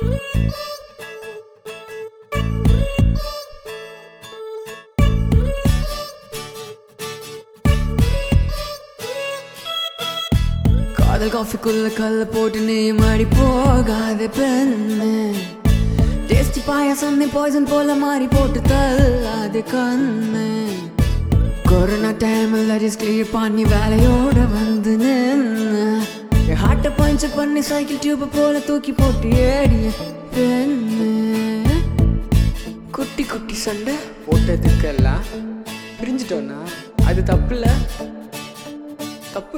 காதல் காஃபிக்குள்ள கல்ல போட்டு நீ மாடி போகாத பெண்ணு டேஸ்டி பாயாசம் நீ பாய்சன் போல மாறி போட்டு தள்ளாது கண்ணு கொரோனா டைம்ல ரிஸ்க் கிளியர் பண்ணி வேலையோட வந்து நின்னு என் ஹார்ட்டை பஞ்சர் பண்ணி சைக்கிள் டியூப் போல தூக்கி போட்டு ஏடிய பெண்ணு குட்டி குட்டி சண்டை போட்டதுக்கெல்லாம் பிரிஞ்சிட்டோன்னா அது தப்பு இல்லை தப்பு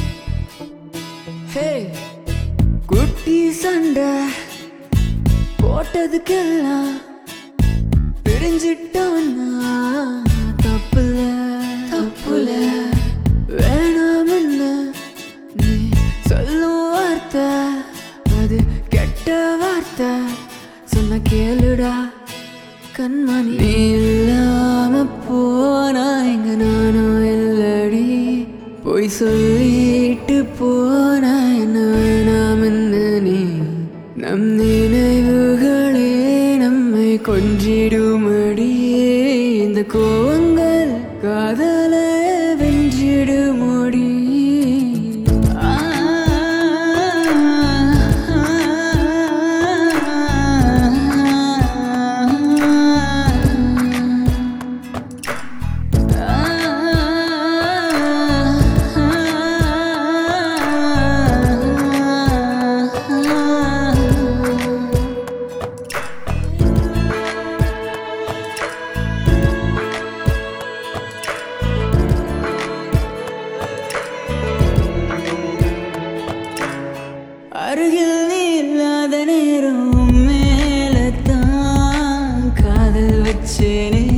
ஹே குட்டி சண்டை போட்டதுக்கெல்லாம் பிரிஞ்சிட்டோன்னா தப்புல தப்புல வேணாம்னு நீ சொல்லும் வார்த்தை அது கெட்ட வார்த்தை சொன்ன கேளுடா கண்மணி நீ இல்லாம போனா எங்க நானும் இல்லடி பொய் சொல்லிட்டு போனா என்ன வேணாம்னு நீ நம் நினைவுகளே நம்மை கொஞ்சிடுமடி இந்த கோவங்கள் காதலை வென்றிடுமடி ஆ அருகில் நீ இல்லாத நேரம் மேல தான் காதல் வச்சேனே